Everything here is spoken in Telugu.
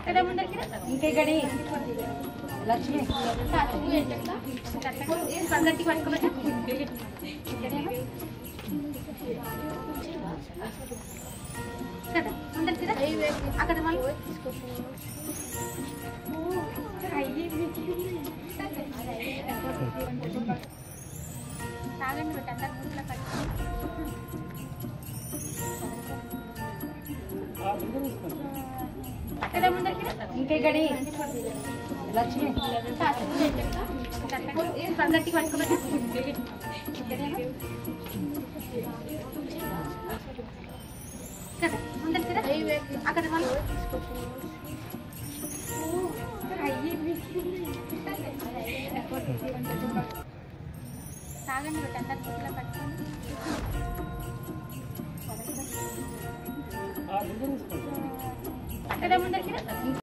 ఇంకా గడి లక్ష్మి సంగతి పట్టుకోవచ్చు కదా ముందర కదా అక్కడ మళ్ళీ తాగండి బిడ్డ అందరు ముందులో అక్కడ ముందర ఇంకా గడి లక్ష్మి సంగతి పట్టుకోవచ్చు కదా ముందర కదా అక్కడ మళ్ళీ తాగండి బిడ్డ అందరు ముందులో పట్టుకోండి అక్కడ ముందర